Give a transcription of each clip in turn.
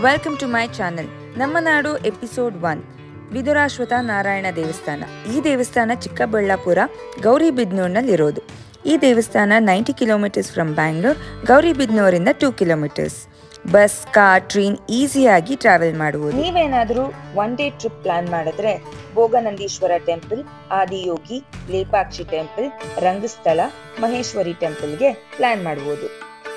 Welcome to my channel ನಮ್ಮ ನಾಡು episode one ವಿದುರಾಶ್ವತ Narayana ದೇವಸ್ಥಾನ ಈ ದೇವಸ್ಥಾನ ಚಿಕ್ಕಬಳ್ಳಾಪುರ ಗೌರಿಬಿದ್ನೂರ್ನಲ್ಲಿರೋದು ಈ ದೇವಸ್ಥಾನ ನೈಂಟಿ ಕಿಲೋಮೀಟರ್ಸ್ ಫ್ರಮ್ ಬ್ಯಾಂಗ್ಳೂರ್ ಗೌರಿಬಿದ್ನೂರಿಂದ two kilometres bus car train ಈಸಿಯಾಗಿ ಟ್ರಾವೆಲ್ ಮಾಡಬಹುದು ನೀವೇನಾದರೂ ಒನ್ ಡೇ ಟ್ರಿಪ್ ಪ್ಲಾನ್ ಮಾಡಿದ್ರೆ ಭೋಗನಂದೀಶ್ವರ ಟೆಂಪಲ್ ಆದಿಯೋಗಿ ಲೇಪಾಕ್ಷಿ ಟೆಂಪಲ್ ರಂಗಸ್ಥಳ ಮಹೇಶ್ವರಿ ಟೆಂಪಲ್ಗೆ ಪ್ಲಾನ್ ಮಾಡಬಹುದು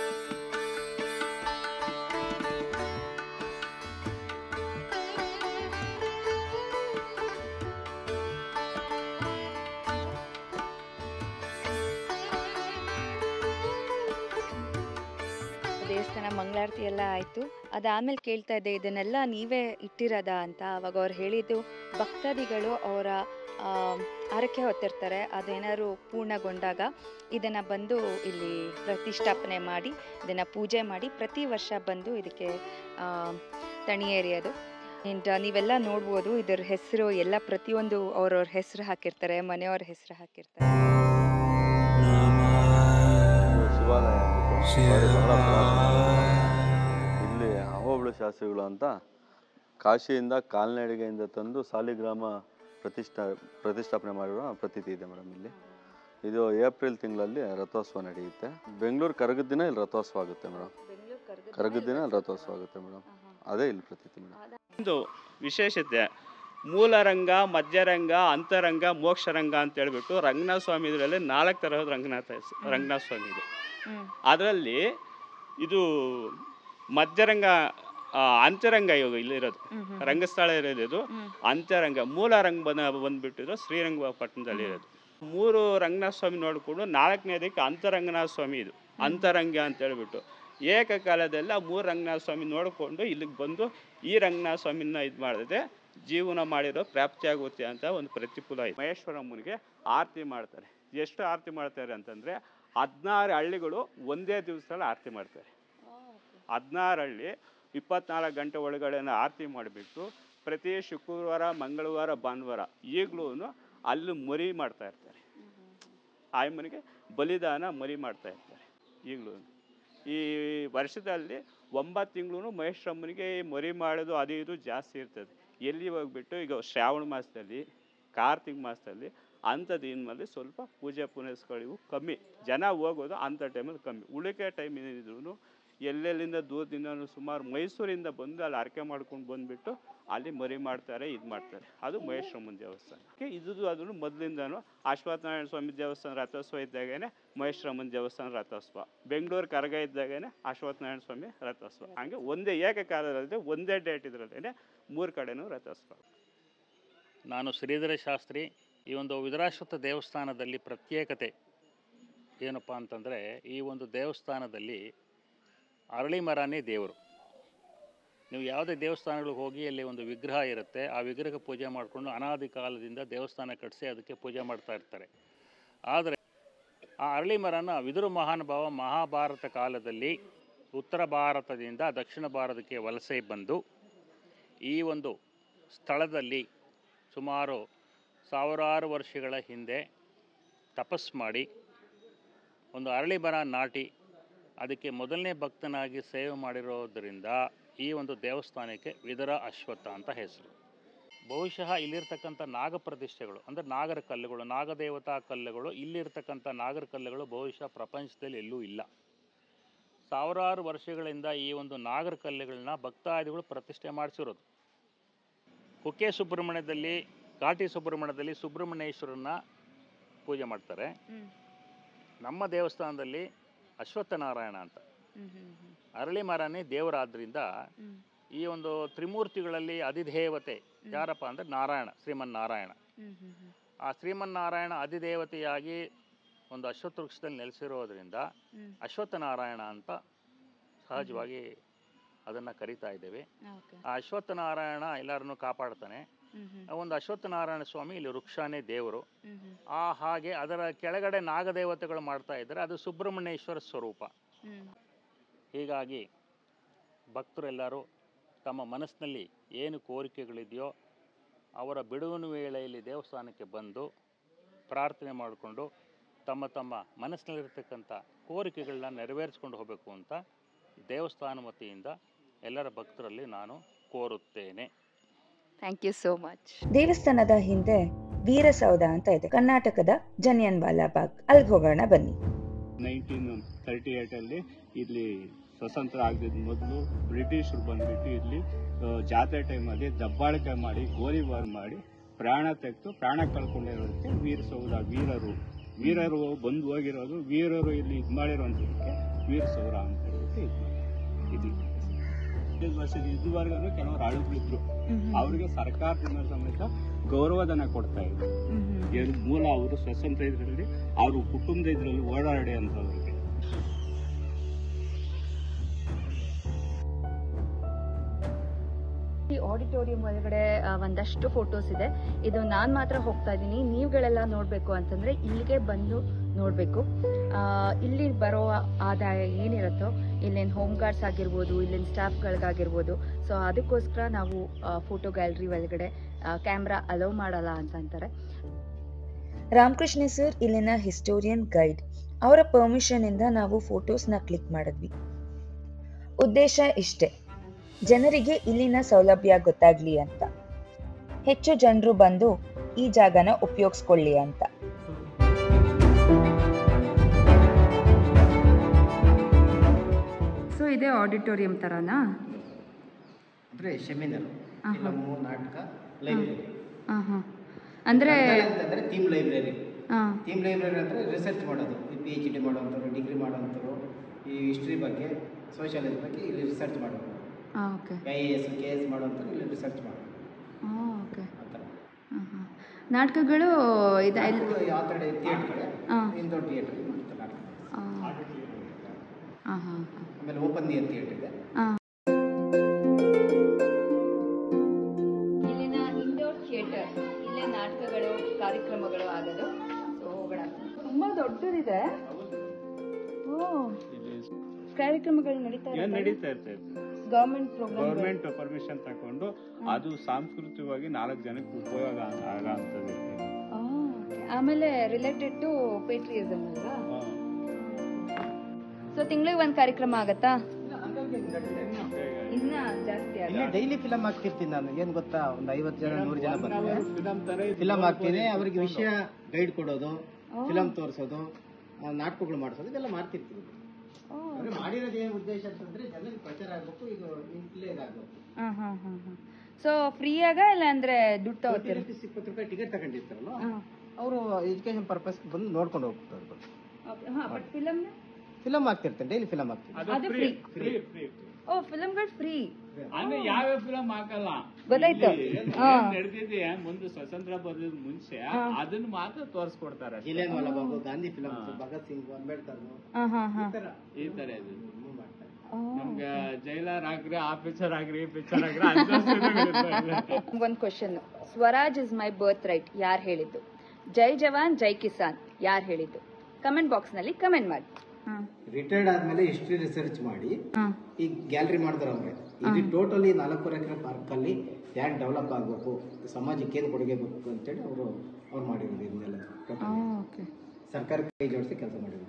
ದೇವಸ್ಥಾನ ಮಂಗಳಾರತಿ ಎಲ್ಲ ಆಯಿತು ಅದಾದಮೇಲೆ ಕೇಳ್ತಾ ಇದ್ದೆ ಇದನ್ನೆಲ್ಲ ನೀವೇ ಇಟ್ಟಿರೋದಾ ಅಂತ ಅವಾಗ ಅವ್ರು ಹೇಳಿದ್ದು ಭಕ್ತಾದಿಗಳು ಅವರ ಹರಕೆ ಹೊತ್ತಿರ್ತಾರೆ ಅದೇನಾದ್ರು ಪೂರ್ಣಗೊಂಡಾಗ ಇದನ್ನು ಬಂದು ಇಲ್ಲಿ ಪ್ರತಿಷ್ಠಾಪನೆ ಮಾಡಿ ಇದನ್ನು ಪೂಜೆ ಮಾಡಿ ಪ್ರತಿ ವರ್ಷ ಬಂದು ಇದಕ್ಕೆ ಆ, ತಣಿ ಎರೆಯೋದು ಆ್ಯಂಡ್ ನೀವೆಲ್ಲ ನೋಡ್ಬೋದು ಇದರ ಹೆಸರು ಎಲ್ಲ ಪ್ರತಿಯೊಂದು ಅವ್ರವ್ರ ಹೆಸರು ಹಾಕಿರ್ತಾರೆ ಮನೆಯವ್ರ ಹೆಸರು ಹಾಕಿರ್ತಾರೆ ಇದು ಶಿವಾಲಯ ಅಂದ್ಬಿಟ್ಟು ನೋಡಿ ಬಹಳ ಪುರಾತನ. ಇಲ್ಲಿ ಅಹೋಬಳ ಶಾಸ್ತ್ರಿಗಳು ಅಂತ ಕಾಶಿಯಿಂದ ಕಾಲ್ನಡಿಗೆಯಿಂದ ತಂದು ಸಾಲಿಗ್ರಾಮ ಪ್ರತಿಷ್ಠಾ ಪ್ರತಿಷ್ಠಾಪನೆ ಮಾಡಿರೋ ಪ್ರತೀತಿ ಇದೆ ಮೇಡಮ್ ಇಲ್ಲಿ ಇದು ಏಪ್ರಿಲ್ ತಿಂಗಳಲ್ಲಿ ರಥೋತ್ಸವ ನಡೆಯುತ್ತೆ ಬೆಂಗಳೂರು ಕರಗದ ದಿನ ಇಲ್ಲಿ ರಥೋತ್ಸವ ಆಗುತ್ತೆ ಮೇಡಮ್ ಕರಗದ ದಿನ ಇಲ್ಲಿ ರಥೋತ್ಸವ ಆಗುತ್ತೆ ಮೇಡಮ್ ಅದೇ ಇಲ್ಲಿ ಪ್ರತೀತಿ ಮೇಡಮ್ ಒಂದು ವಿಶೇಷತೆ ಮೂಲರಂಗ ಮಧ್ಯರಂಗ ಅಂತರಂಗ ಮೋಕ್ಷರಂಗ ಅಂತ ಹೇಳ್ಬಿಟ್ಟು ರಂಗನಾಥ ಸ್ವಾಮಿ ಇದರಲ್ಲಿ ನಾಲ್ಕು ತರಹದ ರಂಗನಾಥ ಹೆಸ್- ರಂಗನಾಥ ಸ್ವಾಮಿ ಇದೆ ಹ್ಮ್. ಅದರಲ್ಲಿ ಇದು ಮಧ್ಯರಂಗ ಆ, ಅಂತರಂಗ ಇವಾಗ ಇಲ್ಲಿರೋದು ಹ್ಮ್ ಹ್ಮ್. ರಂಗಸ್ಥಳ ಇರೋದು ಇದು ಹ್ಮ್. ಅಂತರಂಗ ಮೂಲ ರಂಗ ಬಂದ ಬಂದ್ಬಿಟ್ಟಿರೋ ಶ್ರೀರಂಗಪಟ್ಟಣದಲ್ಲಿ ಇರೋದು ಮೂರು ರಂಗನಾಥ ಸ್ವಾಮಿ ನೋಡಿಕೊಂಡು ನಾಲ್ಕನೇದಕ್ಕೆ ಅಂತರಂಗನಾಥ ಸ್ವಾಮಿ ಇದು ಅಂತರಂಗ ಅಂತ ಹೇಳ್ಬಿಟ್ಟು ಏಕಕಾಲದಲ್ಲಿ ಆ ಮೂರು ರಂಗನಾಥ ಸ್ವಾಮಿ ನೋಡಿಕೊಂಡು ಇಲ್ಲಿಗೆ ಬಂದು ಈ ರಂಗನಾಥ ಸ್ವಾಮಿನ ಇದು ಮಾಡಿದ್ರೆ ಜೀವನ ಮಾಡಿರೋ ಪ್ರಾಪ್ತಿ ಆಗುತ್ತೆ ಅಂತ ಒಂದು ಪ್ರತಿಫಲ ಇದೆ ಮಹೇಶ್ವರಮ್ಮನಿಗೆ ಆರತಿ ಮಾಡ್ತಾರೆ ಎಷ್ಟು ಆರತಿ ಮಾಡ್ತಾರೆ ಅಂತಂದರೆ ಹದಿನಾರು ಹಳ್ಳಿಗಳು ಒಂದೇ ದಿವಸದಲ್ಲಿ ಆರತಿ ಮಾಡ್ತಾರೆ ಹದಿನಾರು ಹಳ್ಳಿ ಇಪ್ಪತ್ನಾಲ್ಕು ಗಂಟೆ ಒಳಗಡೆನ ಆರತಿ ಮಾಡಿಬಿಟ್ಟು ಪ್ರತಿ ಶುಕ್ರವಾರ ಮಂಗಳವಾರ ಭಾನುವಾರ ಈಗಲೂ ಅಲ್ಲಿ ಮರಿ ಮಾಡ್ತಾ ಇರ್ತಾರೆ ಆಯಮ್ಮನಿಗೆ ಬಲಿದಾನ ಮರಿ ಮಾಡ್ತಾ ಇರ್ತಾರೆ ಈಗಲೂ ಈ ವರ್ಷದಲ್ಲಿ ಒಂಬತ್ತು ತಿಂಗಳು ಮಹೇಶ್ವರಮ್ಮನಿಗೆ ಮರಿ ಮಾಡೋದು ಅದು ಇದು ಜಾಸ್ತಿ ಇರ್ತದೆ ಎಲ್ಲಿ ಹೋಗ್ಬಿಟ್ಟು ಈಗ ಶ್ರಾವಣ ಮಾಸದಲ್ಲಿ ಕಾರ್ತಿಕ ಮಾಸದಲ್ಲಿ ಅಂಥ ದಿನದಲ್ಲಿ ಸ್ವಲ್ಪ ಪೂಜೆ ಪುನಸ್ಗಳಿವು ಕಮ್ಮಿ ಜನ ಹೋಗೋದು ಅಂಥ ಟೈಮಲ್ಲಿ ಕಮ್ಮಿ ಉಳಿಕೆ ಟೈಮ್ ಏನಿದ್ರು ಎಲ್ಲೆಲ್ಲಿಂದ ದೂರದಿಂದ ಸುಮಾರು ಮೈಸೂರಿಂದ ಬಂದು ಅಲ್ಲಿ ಅರಕೆ ಮಾಡ್ಕೊಂಡು ಬಂದುಬಿಟ್ಟು ಅಲ್ಲಿ ಮರಿ ಮಾಡ್ತಾರೆ ಇದು ಮಾಡ್ತಾರೆ ಅದು ಮಹೇಶ್ವರಮ್ಮನ ದೇವಸ್ಥಾನ ಇದು ಅದನ್ನು ಮೊದಲಿಂದನೂ ಅಶ್ವತ್ಥನಾರಾಯಣ ಸ್ವಾಮಿ ದೇವಸ್ಥಾನ ರಥೋತ್ಸವ ಇದ್ದಾಗೇನೆ ಮಹೇಶ್ವರಮ್ಮನ ದೇವಸ್ಥಾನ ರಥೋತ್ಸವ ಬೆಂಗಳೂರು ಕರಗ ಇದ್ದಾಗೇನೆ ಅಶ್ವತ್ಥನಾರಾಯಣ ಸ್ವಾಮಿ ರಥೋತ್ಸವ ಹಂಗೆ ಒಂದೇ ಏಕಕಾಲದಲ್ಲಿ ಒಂದೇ ಡೇಟ್ ಇದರಲ್ಲೇ ಮೂರು ಕಡೆನೂ ರಥೋತ್ಸವ ನಾನು ಶ್ರೀಧರ ಶಾಸ್ತ್ರಿ ಈ ಒಂದು ವಿಧುರಾಶ್ವತ್ಥ ದೇವಸ್ಥಾನದಲ್ಲಿ ಪ್ರತ್ಯೇಕತೆ ಏನಪ್ಪ ಅಂತಂದರೆ ಈ ಒಂದು ದೇವಸ್ಥಾನದಲ್ಲಿ ಅರಳಿ ಮರನೇ ದೇವರು ನೀವು ಯಾವುದೇ ದೇವಸ್ಥಾನಗಳಿಗೆ ಹೋಗಿ ಅಲ್ಲಿ ಒಂದು ವಿಗ್ರಹ ಇರುತ್ತೆ ಆ ವಿಗ್ರಹಕ್ಕೆ ಪೂಜೆ ಮಾಡಿಕೊಂಡು ಅನಾದಿ ಕಾಲದಿಂದ ದೇವಸ್ಥಾನ ಕಟ್ಟಿಸಿ ಅದಕ್ಕೆ ಪೂಜೆ ಮಾಡ್ತಾ ಇರ್ತಾರೆ ಆದರೆ ಆ ಅರಳಿ ಮರನ ವಿದುರು ಮಹಾನುಭಾವ ಮಹಾಭಾರತ ಕಾಲದಲ್ಲಿ ಉತ್ತರ ಭಾರತದಿಂದ ದಕ್ಷಿಣ ಭಾರತಕ್ಕೆ ವಲಸೆ ಬಂದು ಈ ಒಂದು ಸ್ಥಳದಲ್ಲಿ ಸುಮಾರು ಸಾವಿರಾರು ವರ್ಷಗಳ ಹಿಂದೆ ತಪಸ್ ಮಾಡಿ ಒಂದು ಅರಳಿ ಮರ ನಾಟಿ ಅದಕ್ಕೆ ಮೊದಲನೇ ಭಕ್ತನಾಗಿ ಸೇವೆ ಮಾಡಿರೋದರಿಂದ ಈ ಒಂದು ದೇವಸ್ಥಾನಕ್ಕೆ ವಿದರ ಅಶ್ವತ್ಥ ಅಂತ ಹೆಸರು ಬಹುಶಃ ಇಲ್ಲಿರ್ತಕ್ಕಂಥ ನಾಗ ಪ್ರತಿಷ್ಠೆಗಳು ಅಂದರೆ ನಾಗರ ಕಲ್ಲುಗಳು ನಾಗದೇವತಾ ಕಲ್ಲುಗಳು ಇಲ್ಲಿರ್ತಕ್ಕಂಥ ನಾಗರ ಕಲ್ಲುಗಳು ಬಹುಶಃ ಪ್ರಪಂಚದಲ್ಲಿ ಎಲ್ಲೂ ಇಲ್ಲ ಸಾವಿರಾರು ವರ್ಷಗಳಿಂದ ಈ ಒಂದು ನಾಗರ ಕಲ್ಲುಗಳನ್ನ ಭಕ್ತಾದಿಗಳು ಪ್ರತಿಷ್ಠೆ ಮಾಡಿಸಿರೋದು ಕುಕ್ಕೆ ಸುಬ್ರಹ್ಮಣ್ಯದಲ್ಲಿ ಘಾಟಿ ಸುಬ್ರಹ್ಮಣ್ಯದಲ್ಲಿ ಸುಬ್ರಹ್ಮಣ್ಯೇಶ್ವರನ್ನ ಪೂಜೆ ಮಾಡ್ತಾರೆ ಹ್ಮ್. ನಮ್ಮ ದೇವಸ್ಥಾನದಲ್ಲಿ ಅಶ್ವತ್ಥನಾರಾಯಣ ಅಂತ ಹ್ಮ್ ಹ್ಮ್ ಹ್ಮ್. ಅರಳಿ ಮರನೇ ದೇವರಾದ್ರಿಂದ ಹ್ಮ್. ಈ ಒಂದು ತ್ರಿಮೂರ್ತಿಗಳಲ್ಲಿ ಅಧಿದೇವತೆ ಯಾರಪ್ಪ ಅಂದರೆ ನಾರಾಯಣ ಶ್ರೀಮನ್ನಾರಾಯಣ ಹ್ಮ್ ಹ್ಮ್ ಹ್ಮ್. ಆ ಶ್ರೀಮನ್ನಾರಾಯಣ ಅಧಿದೇವತೆಯಾಗಿ ಒಂದು ಅಶ್ವತ್ಥ ವೃಕ್ಷದಲ್ಲಿ ನೆಲೆಸಿರೋದ್ರಿಂದ ಹ್ಮ್. ಅಶ್ವತ್ಥನಾರಾಯಣ ಅಂತ ಸಹಜವಾಗಿ ಅದನ್ನು ಕರಿತಾ ಇದ್ದೇವೆ ಓಕೆ ಆ ಅಶ್ವತ್ಥನಾರಾಯಣ ಎಲ್ಲರನ್ನೂ ಕಾಪಾಡ್ತಾನೆ ಹ್ಮ್ ಹ್ಮ್. ಆ ಒಂದು ಅಶ್ವತ್ಥನಾರಾಯಣ ಸ್ವಾಮಿ ಇಲ್ಲಿ ವೃಕ್ಷಾನೇ ದೇವರು ಹ್ಮ್ ಹ್ಮ್. ಆ ಹಾಗೆ ಅದರ ಕೆಳಗಡೆ ನಾಗದೇವತೆಗಳು ಮಾಡ್ತಾ ಇದ್ದಾರೆ ಅದು ಸುಬ್ರಹ್ಮಣ್ಯೇಶ್ವರ ಸ್ವರೂಪ ಹ್ಮ್. ಹೀಗಾಗಿ ಭಕ್ತರೆಲ್ಲರೂ ತಮ್ಮ ಮನಸ್ಸಿನಲ್ಲಿ ಏನು ಕೋರಿಕೆಗಳಿದೆಯೋ ಅವರ ಬಿಡುವಿನ ವೇಳೆಯಲ್ಲಿ ದೇವಸ್ಥಾನಕ್ಕೆ ಬಂದು ಪ್ರಾರ್ಥನೆ ಮಾಡಿಕೊಂಡು ತಮ್ಮ ತಮ್ಮ ಮನಸ್ಸಿನಲ್ಲಿರ್ತಕ್ಕಂಥ ಕೋರಿಕೆಗಳನ್ನ ನೆರವೇರಿಸ್ಕೊಂಡು ಹೋಗಬೇಕು ಅಂತ ದೇವಸ್ಥಾನ ವತಿಯಿಂದ ಎಲ್ಲರ ಭಕ್ತರಲ್ಲಿ ನಾನು ಕೋರುತ್ತೇನೆ ಥ್ಯಾಂಕ್ ಯು ಸೋ ಮಚ್ ದೇವಸ್ಥಾನದ ಹಿಂದೆ ವೀರಸೌಧ ಅಂತ ಇದೆ ಕರ್ನಾಟಕದ ಜಲಿಯನ್ ವಾಲಾ ಬಾಗ್ ಅಲ್ಲಿಗೆ ಹೋಗೋಣ ಬನ್ನಿ ನೈನ್ಟೀನ್ ತರ್ಟಿ ಏಟಲ್ಲಿ ಇಲ್ಲಿ ಸ್ವತಂತ್ರ ಆಗದಿದ್ದ ಮೊದಲು ಬ್ರಿಟಿಷರು ಬಂದ್ಬಿಟ್ಟು ಇಲ್ಲಿ ಆ, ಜಾತ್ರೆ ಟೈಮಲ್ಲಿ ದಬ್ಬಾಳಿಕೆ ಮಾಡಿ ಗೋಲಿಬಾರ್ ಮಾಡಿ ಪ್ರಾಣ ತೆಗೆದು ಪ್ರಾಣ ಕಳ್ಕೊಂಡಿರೋದಕ್ಕೆ ವೀರ ಸೌಧ ವೀರರು ವೀರರು ಬಂದು ಹೋಗಿರೋದು ವೀರರು ಇಲ್ಲಿ ಇದು ಮಾಡಿರೋಂಥದಕ್ಕೆ ವೀರ ಸೌರ ಅಂತ ಹೇಳ್ಬಿಟ್ಟು ಇದು ಇದು ಹದಿನೈದು ವರ್ಷದ ಇದುವರೆಗೂ ಕೆಲವರು ಆಳುಗಳಿದ್ರು ಅವ್ರಿಗೆ ಸರ್ಕಾರದಿಂದ ಸಮೇತ ಗೌರವಧನ ಕೊಡ್ತಾ ಇದ್ರು ಎರಡು ಮೂಲ ಅವರು ಸ್ವತಂತ್ರ ಇದರಲ್ಲಿ ಅವರು ಕುಟುಂಬದ ಇದರಲ್ಲಿ ಓಡಾಡಿ ಅಂತವ್ರಿಗೆ ಈ ಆಡಿಟೋರಿಯಂ ಒಳಗಡೆ ಆ, ಒಂದಷ್ಟು ಫೋಟೋಸ್ ಇದೆ ಇದು ನಾನು ಮಾತ್ರ ಹೋಗ್ತಾ ಇದ್ದೀನಿ ನೀವುಗಳೆಲ್ಲ ನೋಡಬೇಕು ಅಂತಂದ್ರೆ ಇಲ್ಲಿಗೆ ಬಂದು ನೋಡಬೇಕು ಇಲ್ಲಿ ಬರೋ ಆದಾಯ ಏನಿರುತ್ತೋ ಇಲ್ಲಿನ ಹೋಮ್ ಗಾರ್ಡ್ಸ್ ಆಗಿರ್ಬೋದು ಇಲ್ಲಿನ ಸ್ಟಾಫ್ಗಳಿಗಾಗಿರ್ಬೋದು ಸೊ ಅದಕ್ಕೋಸ್ಕರ ನಾವು ಫೋಟೋ ಗ್ಯಾಲರಿ ಒಳಗಡೆ ಕ್ಯಾಮ್ರಾ ಅಲೌ ಮಾಡಲ್ಲ ಅಂತ ಅಂತಾರೆ ರಾಮಕೃಷ್ಣ ಸರ್ ಇಲ್ಲಿನ ಹಿಸ್ಟೋರಿಯನ್ ಗೈಡ್ ಅವರ ಪರ್ಮಿಷನ್ ಇಂದ ನಾವು ಫೋಟೋಸ್ನ ಕ್ಲಿಕ್ ಮಾಡಿದ್ವಿ ಉದ್ದೇಶ ಇಷ್ಟೇ ಜನರಿಗೆ ಇಲ್ಲಿನ ಸೌಲಭ್ಯ ಗೊತ್ತಾಗ್ಲಿ ಅಂತ ಹೆಚ್ಚು ಜನರು ಬಂದು ಈ ಜಾಗನ ಉಪಯೋಗಿಸ್ಕೊಳ್ಳಿ ಅಂತ ಸೊ ಇದೇ ಆಡಿಟೋರಿಯಂ ಥರನಾ ಅಂದರೆ ಸೆಮಿನಾರ್ ಆಹಾ. ಫಿಲಮು ನಾಟಕ ಲೈಬ್ರರಿ ಹಾಂ ಹಾಂ ಅಂದರೆ ಅಂತಂದರೆ ಥೀಮ್ ಲೈಬ್ರರಿ ಹಾಂ ಥೀಮ್ ಲೈಬ್ರರಿ ಅಂದರೆ ರಿಸರ್ಚ್ ಮಾಡೋದು ಈ ಪಿ ಎಚ್ ಡಿ ಮಾಡೋವಂಥವ್ರು ಡಿಗ್ರಿ ಮಾಡೋವಂಥವ್ರು ಈ ಹಿಸ್ಟ್ರಿ ಬಗ್ಗೆ ಸೋಷಿಯಾಲಜಿ ಬಗ್ಗೆ ಇಲ್ಲಿ ರಿಸರ್ಚ್ ಮಾಡೋದು ಹಾಂ okay I A S K S ಮಾಡೋವಂಥವ್ರು ಇಲ್ಲಿ ರಿಸರ್ಚ್ ಮಾಡೋದು ಹಾಂ ಓಕೆ ಆ ಥರ ಹಾಂ ಹಾಂ ನಾಟಕಗಳು ಇದು ಎಲ್ ನಾಟಕಗಳು ಯಾವ ಕಡೆ ಥಿಯೇಟ್ರ್ ಹಾಂ ಇಂದೋರ್ ಥಿಯೇಟ್ರ್ ಮಾಡ್ತಾರೆ ನಾಟಕ ಹಾಂ ಹಾಂ ಹಾಂ ಆಮೇಲೆ ಓಪನ್ ಇಯರ್ ಥಿಯೇಟ್ರ್ ಇದೆ ಹಾಂ ಇಲ್ಲಿನ ಇಂಡೋರ್ ಥಿಯೇಟರ್ ಇಲ್ಲೇ ನಾಟಕಗಳು ಕಾರ್ಯಕ್ರಮಗಳು ಆಗೋದು ಸೊ ಹೋಗೋಣ ತುಂಬ ದೊಡ್ಡದಿದೆ ಓ ಕಾರ್ಯಕ್ರಮಗಳು ನಡೀತಾ ಏನ್ ನಡೀತಾ ಇರ್ತೈತೆ ಗವರ್ಮೆಂಟ್ ಪ್ರೋಗ್ರಾಮ್ ಗೌರ್ಮೆಂಟ್ ಪರ್ಮಿಷನ್ ತಕೊಂಡು ಅದು ಸಾಂಸ್ಕೃತಿಕವಾಗಿ ನಾಲ್ಕು ಜನಕ್ಕೆ ಉಪಯೋಗ ಆಗೋ ಅಂಥದ್ದು ಆಮೇಲೆ ರಿಲೇಟೆಡ್ ಟು ಪೇಟ್ರಿಯಸಮ್ ಅಲ್ವಾ ಸೊ ತಿಂಗಳಿಗೆ ಒಂದು ಕಾರ್ಯಕ್ರಮ ಆಗತ್ತಾ ಇನ್ನ ಜಾಸ್ತಿ ಇಲ್ಲಿ ಆಗ ಡೈಲಿ ಫಿಲಮ್ ಹಾಕ್ತಿರ್ತೀನಿ ನಾನು ಏನು ಗೊತ್ತಾ ಒಂದು ಐವತ್ತು ಜನ ನೂರು ಜನ ಬಂದರೆ ಫಿಲಮ್ ತರ ಫಿಲಮ್ ಹಾಕ್ತೀನಿ ಅವರಿಗೆ ವಿಷಯ ಗೈಡ್ ಕೊಡೋದು ಫಿಲಮ್ ತೋರಿಸೋದು ನಾಟಕಗಳು ಮಾಡಿಸೋದು ಇದೆಲ್ಲ ಮಾಡ್ತಿರ್ತೀನಿ ಅಂದ್ರೆ ಮಾಡಿರೋದು ಏನು ಉದ್ದೇಶ ಅಂತಂದ್ರೆ ಜನರಿಗೆ ಪ್ರಚಾರ ಆಗ್ಬೇಕು ಈಗ ಇಲ್ಲೇ ಇದಾಗಬೇಕು ಹಾಂ ಹಾಂ ಹಾಂ ಹಾಂ ಸೊ ಫ್ರೀಯಾಗ ಇಲ್ಲ ಅಂದ್ರೆ ದುಡ್ಡು ತಗೋತೀರ ರುಪೀಸ್ ಇಪ್ಪತ್ತು ರೂಪಾಯಿ ಟಿಕೆಟ್ ತಗೊಂಡಿರ್ತಾರಲ್ಲ ಅವರು ಎಜುಕೇಶನ್ ಪರ್ಪಸ್ ಬಂದು ನೋಡ್ಕೊಂಡು ಹೋಗ್ತಾರೆ ಹಾಂ ಬಟ್ ಫಿಲಮ್ ಫಿಲಮ್ ಆಗ್ತಿರ್ತಾರೆ ಡೈಲಿ ಫಿಲಮ್ ಆಗ್ತೀನಿ ಅದು ಫ್ರೀ ಫ್ರೀ ಫ್ರೀ ಓ ಫಿಲಮ್ಗಳು ಫ್ರೀ ಅಂದ್ರೆ ಯಾವ್ಯಾವ ಫಿಲಮ್ ಹಾಕಲ್ಲ ಗೊತ್ತಾಯ್ತು ಇಲ್ಲಿ ಹಾ. ಏನ್ ನಡೆದಿದೆ ಮುಂದೆ ಸ್ವತಂತ್ರ ಬರೋದ್ ಮುಂಚೆ ಅದನ್ನ ಮಾತ್ರ ತೋರಿಸ್ಕೊಡ್ತಾರೆ ಅಷ್ಟೇ. ಜಿಲೇನ್ ವಾಲಾ ಬಾಬು ಗಾಂಧಿ ಫಿಲಮ್ ಭಗತ್ ಸಿಂಗ್ ಅಂಬೇಡ್ಕರ್ ಹಾಂ ಹಾಂ ಹಾಂ ಈ ತರ ಇದು ಮಾಡ್ತಾರೆ ನಮ್ಗೆ ಜೈಲರ್ ಆಗ್ರಿ ಆಫೀಸರ್ ಆಗ್ರಿ ಪಿಕ್ಚರ್ ಆಗ್ರಿ ಅಡ್ಜಸ್ಟ್ ಒಂದು question Swaraj is my birth right ಯಾರು ಹೇಳಿದ್ದು ಜೈ ಜವಾನ್ ಜೈ ಕಿಸಾನ್ ಯಾರು ಹೇಳಿದ್ದು ಕಮೆಂಟ್ ಬಾಕ್ಸ್ನಲ್ಲಿ ಕಮೆಂಟ್ ಮಾಡಿ ಹಾಂ ರಿಟೈರ್ಡ್ ಆದ್ಮೇಲೆ ಹಿಸ್ಟ್ರಿ ರಿಸರ್ಚ್ ಮಾಡಿ ಹಾಂ ಈ ಗ್ಯಾಲರಿ ಮಾಡಿದ್ರು ಅವ್ರೆ ಇದು ಟೋಟಲಿ ನಾಲ್ಕೂವರೆ ಎಕರೆ ಪಾರ್ಕಲ್ಲಿ ಯಾಕೆ ಡೆವಲಪ್ ಆಗಬೇಕು ಸಮಾಜಕ್ಕೆ ಏನು ಕೊಡುಗೆ ಬೇಕು ಅಂತೇಳಿ ಅವರು ಅವ್ರು ಮಾಡಿರೋದು ಇದನ್ನೆಲ್ಲ total. ಓಕೆ ಸರ್ಕಾರಕ್ಕೆ ಕೈ ಜೋಡಿಸಿ ಕೆಲಸ ಮಾಡಿರೋದು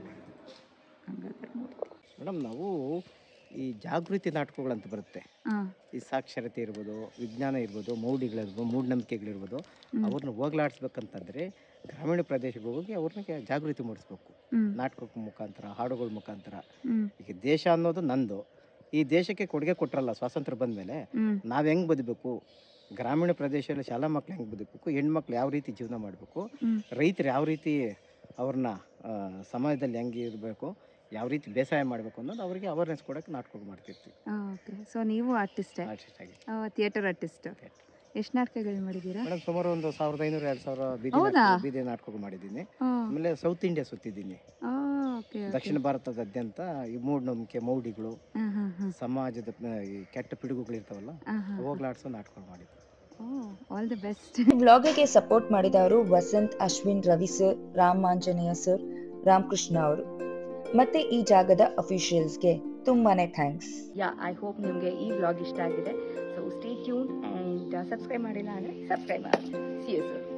ಮೇಡಮ್ ನಾವು ಈ ಜಾಗೃತಿ ನಾಟಕಗಳಂತ ಬರುತ್ತೆ ಹಾಂ ಈ ಸಾಕ್ಷರತೆ ಇರ್ಬೋದು ವಿಜ್ಞಾನ ಇರ್ಬೋದು ಮೌಢ್ಯಗಳಿರ್ಬೋದು ಮೂಢನಂಬಿಕೆಗಳಿರ್ಬೋದು ಅವ್ರನ್ನ ಹೋಗ್ಲಾಡಿಸ್ಬೇಕಂತಂದ್ರೆ ಗ್ರಾಮೀಣ ಪ್ರದೇಶಕ್ಕೆ ಹೋಗಿ ಅವ್ರನ್ನ ಜಾಗೃತಿ ಮೂಡಿಸ್ಬೇಕು ಹ್ಮ್. ನಾಟಕದ ಮುಖಾಂತರ ಹಾಡುಗಳ ಮುಖಾಂತರ ಹ್ಮ್ ಈಗ ದೇಶ ಅನ್ನೋದು ನಂದು ಈ ದೇಶಕ್ಕೆ ಕೊಡುಗೆ ಕೊಟ್ರಲ್ಲ ಸ್ವಾತಂತ್ರ್ಯ ಬಂದಮೇಲೆ ಹ್ಮ್ ನಾವು ಹೆಂಗೆ ಬದುಕಬೇಕು ಗ್ರಾಮೀಣ ಪ್ರದೇಶದಲ್ಲಿ ಶಾಲಾ ಮಕ್ಳು ಹೆಂಗೆ ಬದುಕಬೇಕು ಹೆಣ್ಮಕ್ಳು ಯಾವ ರೀತಿ ಜೀವನ ಮಾಡಬೇಕು ಹ್ಮ್. ರೈತರು ಯಾವ ರೀತಿ ಅವ್ರನ್ನ ಆ, ಸಮಾಜದಲ್ಲಿ ಹೆಂಗೆ ಇರಬೇಕು ಯಾವ ರೀತಿ ಬೇಸಾಯ ಮಾಡಬೇಕು ಅನ್ನೋದು ಅವರಿಗೆ ಅವೇರ್ನೆಸ್ ಕೊಡೋಕೆ ನಾಟಕ ಮಾಡ್ತಿರ್ತೀವಿ ಓಕೆ ಸೊ ನೀವು ಆರ್ಟಿಸ್ಟೇ ಆರ್ಟಿಸ್ಟ್ ಆಗಿ ಥಿಯೇಟರ್ ಆರ್ಟಿಸ್ಟ್ ಎಷ್ಟು ನಾಟಕಗಳು ಮಾಡಿದ್ದೀರಾ ಮೇಡಮ್ ಸುಮಾರು ಒಂದು ಸಾವಿರದ ಐನೂರು ಎರಡು ಸಾವಿರ ಬೀದಿ ಹೌದಾ? ನಾಟಕ- ಬೀದಿ ನಾಟಕ ಮಾಡಿದ್ದೀನಿ ಆಮೇಲೆ ಸೌತ್ ಇಂಡಿಯಾ ಸುತ್ತಿದ್ದೀನಿ ಓಕೆ ದಕ್ಷಿಣ ಭಾರತದಾದ್ಯಂತ ಈ ಮೂಢನಂಬಿಕೆ ಮೌಢಿಗಳು ಹಾಂ ಹಾಂ ಹಾಂ ಸಮಾಜದ ಆ, ಈ ಕೆಟ್ಟ ಪಿಡುಗುಗಳು ಇರ್ತಾವಲ್ಲ ಹಾಂ ಹಾಂ ಹೋಗ್ಲಾಡ್ಸೋ ನಾಟಕಗಳು ಮಾಡಿದ್ವಿ ಓ ಆಲ್ ದಿ ಬೆಸ್ಟ್ ಬ್ಲಾಗಿಗೆ ಸಪೋರ್ಟ್ ಮಾಡಿದವರು ವಸಂತ್ ಅಶ್ವಿನ್ ರವಿ ಸರ್ ರಾಮ್ ಆಂಜನೇಯ ಸರ್ ರಾಮಕೃಷ್ಣ ಅವರು ಮತ್ತೆ ಈ ಜಾಗದ ಅಫಿಷಿಯಲ್ಸ್ಗೆ ತುಂಬಾನೇ ಥ್ಯಾಂಕ್ಸ್ ಯಾ ಐ ಹೋಪ್ ನಿಮಗೆ ಈ ವ್ಲಾಗ್ ಇಷ್ಟ ಆಗಿದೆ so stay tuned and subscribe ಮಾಡಿಲ್ಲ ಅಂದರೆ ಸಬ್ಸ್ಕ್ರೈಬ್ ಮಾಡಿ ಸಿ ಯು ಸರ್